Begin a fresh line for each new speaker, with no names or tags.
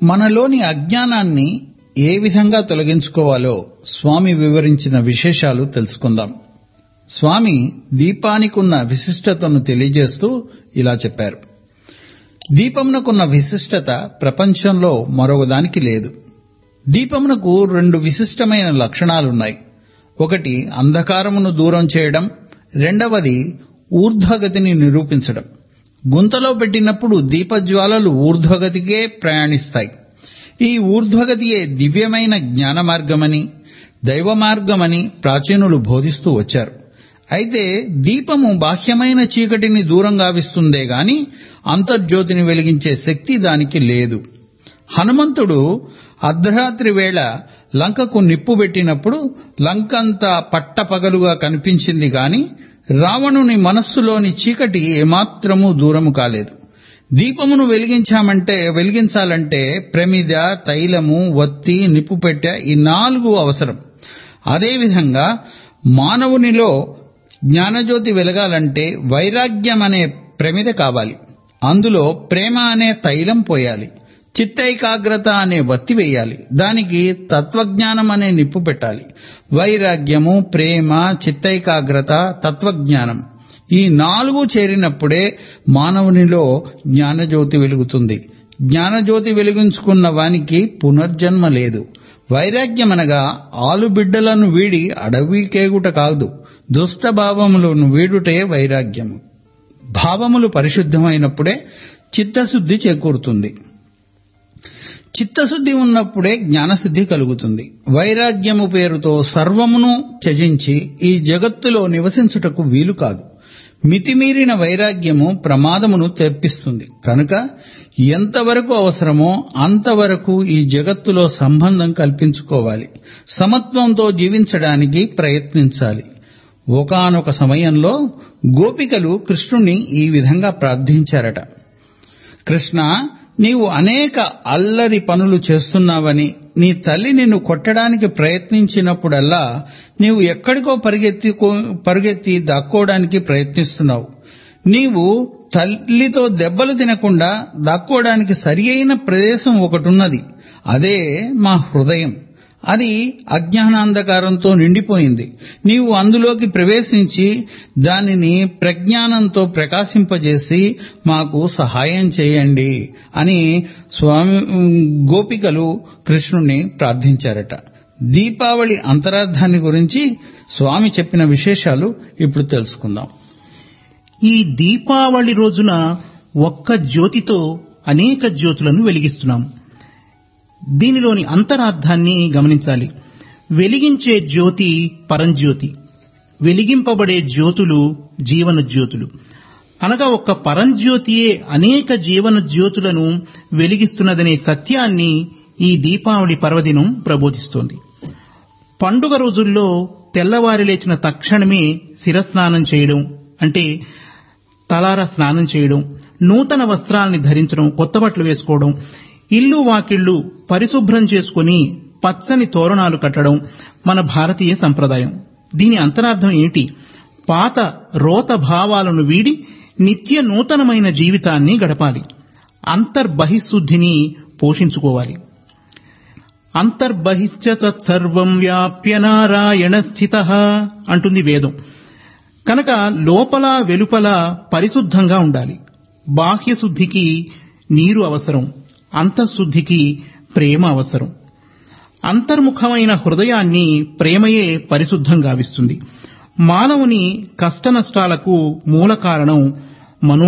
మనలోని అజ్ఞానాన్ని ఏ విధంగా తొలగించుకోవాలో స్వామి వివరించిన విశేషాలు తెలుసుకుందాం స్వామి దీపానికున్న విశిష్టతను తెలియజేస్తూ ఇలా చెప్పారు దీపమునకున్న విశిష్టత ప్రపంచంలో మరొకదానికి లేదు దీపమునకు రెండు విశిష్టమైన లక్షణాలున్నాయి ఒకటి అంధకారమును దూరం చేయడం రెండవది ఊర్ధ్వగతిని నిరూపించడం గుంతలో పెట్టినప్పుడు దీపజ్వాలలు ఊర్ధ్వగతికే ప్రయాణిస్తాయి ఈ ఊర్ధ్వగతియే దివ్యమైన జ్ఞాన మార్గమని దైవ మార్గమని ప్రాచీనులు బోధిస్తూ వచ్చారు అయితే దీపము బాహ్యమైన చీకటిని దూరం గావిస్తుందే గాని అంతర్జ్యోతిని వెలిగించే శక్తి దానికి లేదు హనుమంతుడు అర్ధరాత్రి వేళ లంకకు నిప్పు పెట్టినప్పుడు లంకంతా పట్టపగలుగా కనిపించింది గాని రావణుని మనస్సులోని చీకటి ఏమాత్రమూ దూరము కాలేదు దీపమును వెలిగించామంటే వెలిగించాలంటే ప్రమిద తైలము వత్తి నిప్పు పెట్టె ఈ నాలుగు అవసరం అదేవిధంగా మానవునిలో జ్ఞానజ్యోతి వెలగాలంటే వైరాగ్యం అనే ప్రమిద కావాలి అందులో ప్రేమ అనే తైలం పోయాలి చిత్తైకాగ్రత అనే వత్తి వేయాలి దానికి తత్వజ్ఞానం అనే నిప్పు పెట్టాలి వైరాగ్యము ప్రేమ చిత్తైకాగ్రత తత్వజ్ఞానం ఈ నాలుగు చేరినప్పుడే మానవునిలో జ్ఞానజ్యోతి వెలుగుతుంది జ్ఞానజ్యోతి వెలిగించుకున్న వానికి పునర్జన్మ లేదు వైరాగ్యమనగా ఆలుబిడ్డలను వీడి అడవికేగుట కాదు దుష్ట భావములను వీడుటే వైరాగ్యము భావములు పరిశుద్ధమైనప్పుడే చిత్తశుద్ధి చేకూరుతుంది చిత్తశుద్ధి ఉన్నప్పుడే జ్ఞానసిద్ధి కలుగుతుంది వైరాగ్యము పేరుతో సర్వమును త్యజించి ఈ జగత్తులో నివసించుటకు వీలు కాదు మితిమీరిన వైరాగ్యము ప్రమాదమును తెప్పిస్తుంది కనుక ఎంతవరకు అవసరమో అంతవరకు ఈ జగత్తులో సంబంధం కల్పించుకోవాలి సమత్వంతో జీవించడానికి ప్రయత్నించాలి ఒకనొక సమయంలో గోపికలు కృష్ణుని ఈ విధంగా ప్రార్థించారట కృష్ణ నీవు అనేక అల్లరి పనులు చేస్తున్నావని నీ తల్లి నిన్ను కొట్టడానికి ప్రయత్నించినప్పుడల్లా నీవు ఎక్కడికో పరిగెత్తి పరుగెత్తి దాక్కోవడానికి ప్రయత్నిస్తున్నావు నీవు తల్లితో దెబ్బలు తినకుండా దాక్కోవడానికి సరి అయిన ప్రదేశం ఒకటున్నది అదే మా హృదయం అది అజ్ఞానాంధకారంతో నిండిపోయింది నీవు అందులోకి ప్రవేశించి దానిని ప్రజ్ఞానంతో ప్రకాశింపజేసి మాకు సహాయం చేయండి అని స్వామి గోపికలు కృష్ణుణ్ణి ప్రార్థించారట దీపావళి అంతరార్థాన్ని గురించి స్వామి చెప్పిన విశేషాలు ఇప్పుడు తెలుసుకుందాం
ఈ దీపావళి రోజున ఒక్క జ్యోతితో అనేక జ్యోతులను వెలిగిస్తున్నాం దీనిలోని అంతరార్థాన్ని గమనించాలి వెలిగించే జ్యోతి పరంజ్యోతి వెలిగింపబడే జ్యోతులు జీవన జ్యోతులు అనగా ఒక్క పరంజ్యోతియే అనేక జీవన జ్యోతులను వెలిగిస్తున్నదనే సత్యాన్ని ఈ దీపావళి పర్వదినం ప్రబోధిస్తోంది పండుగ రోజుల్లో తెల్లవారి లేచిన తక్షణమే శిరస్నానం చేయడం అంటే తలార స్నానం చేయడం నూతన వస్త్రాల్ని ధరించడం కొత్త బట్టలు వేసుకోవడం ఇల్లు వాకిళ్లు పరిశుభ్రం చేసుకుని పచ్చని తోరణాలు కట్టడం మన భారతీయ సంప్రదాయం దీని అంతరార్థం ఏంటి పాత రోత భావాలను వీడి నిత్య నూతనమైన జీవితాన్ని గడపాలి అంతర్బహిశుద్ధిని పోషించుకోవాలి అంతర్బహిశ్చ తత్సర్వం వ్యాప్య నారాయణ స్థిత అంటుంది వేదం కనుక లోపల వెలుపల పరిశుద్ధంగా ఉండాలి బాహ్య శుద్ధికి నీరు అవసరం అంతఃశుద్ధికి ప్రేమ అవసరం అంతర్ముఖమైన హృదయాన్ని ప్రేమయే పరిశుద్ధం గావిస్తుంది మానవుని కష్టనష్టాలకు మూల కారణం మనో